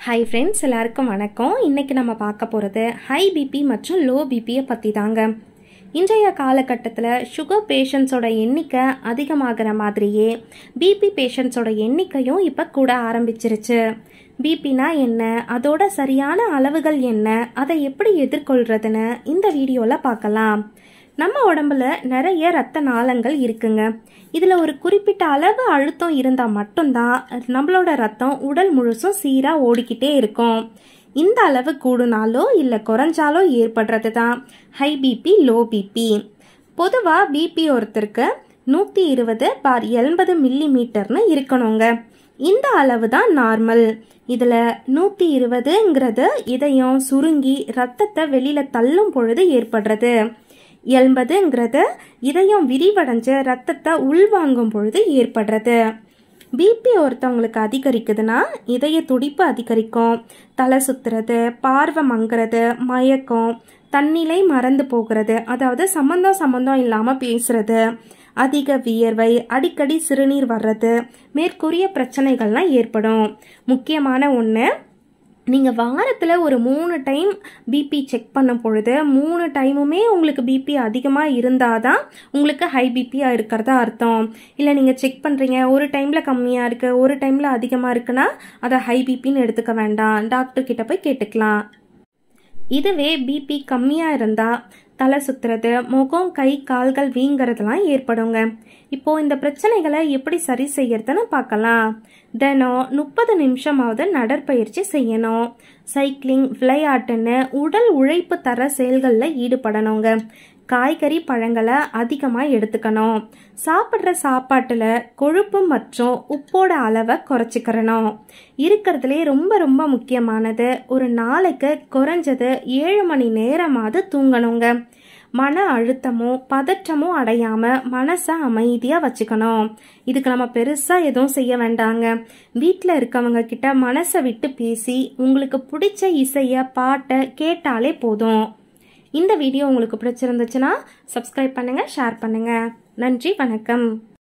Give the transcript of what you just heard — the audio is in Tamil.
ஹாய் ஃப்ரெண்ட்ஸ் எல்லாருக்கும் வணக்கம் இன்னைக்கு நம்ம பார்க்க போகிறது ஹை பிபி மற்றும் லோ பிபியை பற்றி தாங்க இன்றைய காலகட்டத்தில் சுகர் பேஷண்ட்ஸோட எண்ணிக்கை அதிகமாகிற மாதிரியே பிபி பேஷண்ட்ஸோட எண்ணிக்கையும் இப்போ கூட ஆரம்பிச்சிருச்சு பிபினா என்ன அதோட சரியான அளவுகள் என்ன அதை எப்படி எதிர்கொள்றதுன்னு இந்த வீடியோவில் பார்க்கலாம் நம்ம உடம்புல நிறைய ரத்த நாளங்கள் இருக்குங்க இதில் ஒரு குறிப்பிட்ட அளவு அழுத்தம் இருந்தால் மட்டும்தான் நம்மளோட ரத்தம் உடல் முழுசும் சீராக ஓடிக்கிட்டே இருக்கும் இந்த அளவு கூடுனாலோ இல்லை குறைஞ்சாலோ ஏற்படுறது தான் ஹை பிபி லோ பிபி பொதுவாக பிபி ஒருத்தருக்கு நூற்றி இருபது பார் எண்பது மில்லி மீட்டர்னு இருக்கணுங்க இந்த அளவு தான் நார்மல் இதில் நூற்றி இருபதுங்கிறது இதயம் சுருங்கி ரத்தத்தை வெளியில் தள்ளும் பொழுது ஏற்படுறது எண்பதுங்கிறது இதயம் விரிவடைஞ்ச ரத்தத்தை உள்வாங்கும் பொழுது ஏற்படுறது பிபி ஒருத்தவங்களுக்கு அதிகரிக்குதுன்னா இதய துடிப்பு அதிகரிக்கும் தலை சுத்துறது பார்வை மங்குறது மயக்கம் தன்னிலை மறந்து போகிறது அதாவது சம்மந்தம் சம்மந்தம் இல்லாமல் பேசுறது அதிக வியர்வை அடிக்கடி சிறுநீர் வர்றது மேற்கூறிய பிரச்சனைகள்லாம் ஏற்படும் முக்கியமான ஒன்று நீங்கள் வாரத்தில் ஒரு மூணு டைம் பிபி செக் பண்ணும் பொழுது மூணு டைமுமே உங்களுக்கு பிபி அதிகமாக இருந்தால் தான் உங்களுக்கு ஹை பிபியாக இருக்கிறதா அர்த்தம் இல்லை நீங்கள் செக் பண்ணுறீங்க ஒரு டைமில் கம்மியாக இருக்குது ஒரு டைமில் அதிகமாக இருக்குன்னா அதை ஹை பிபின்னு எடுத்துக்க வேண்டாம் டாக்டர் கிட்ட போய் கேட்டுக்கலாம் இதுவே பிபி கம்மியாக இருந்தால் தலை சுத்துறது முகம் கை கால்கள் வீங்கிறதுலாம் ஏற்படுங்க இப்போ இந்த பிரச்சனைகளை எப்படி சரி செய்யறதுன்னு பார்க்கலாம் தினம் முப்பது நிமிஷமாவது நடைப்பயிற்சி செய்யணும் சைக்கிளிங் விளையாட்டுன்னு உடல் உழைப்பு தர செயல்களில் ஈடுபடணுங்க காய்கறி பழங்களை அதிகமாக எடுத்துக்கணும் சாப்பிட்ற சாப்பாட்டில் கொழுப்பு மற்றும் உப்போட அளவை குறைச்சிக்கிறணும் இருக்கிறதுலே ரொம்ப ரொம்ப முக்கியமானது ஒரு நாளைக்கு குறைஞ்சது ஏழு மணி நேரமாவது தூங்கணுங்க மன அழுத்தமோ பதற்றமோ அடையாம மனசை அமைதியாக வச்சுக்கணும் இதுக்கு நம்ம பெருசாக எதுவும் செய்ய வேண்டாங்க வீட்டில் இருக்கவங்க கிட்ட மனசை விட்டு பேசி உங்களுக்கு பிடிச்ச இசையை பாட்டை கேட்டாலே போதும் இந்த வீடியோ உங்களுக்கு பிடிச்சிருந்துச்சுன்னா சப்ஸ்கிரைப் பண்ணுங்கள் ஷேர் பண்ணுங்கள் நன்றி வணக்கம்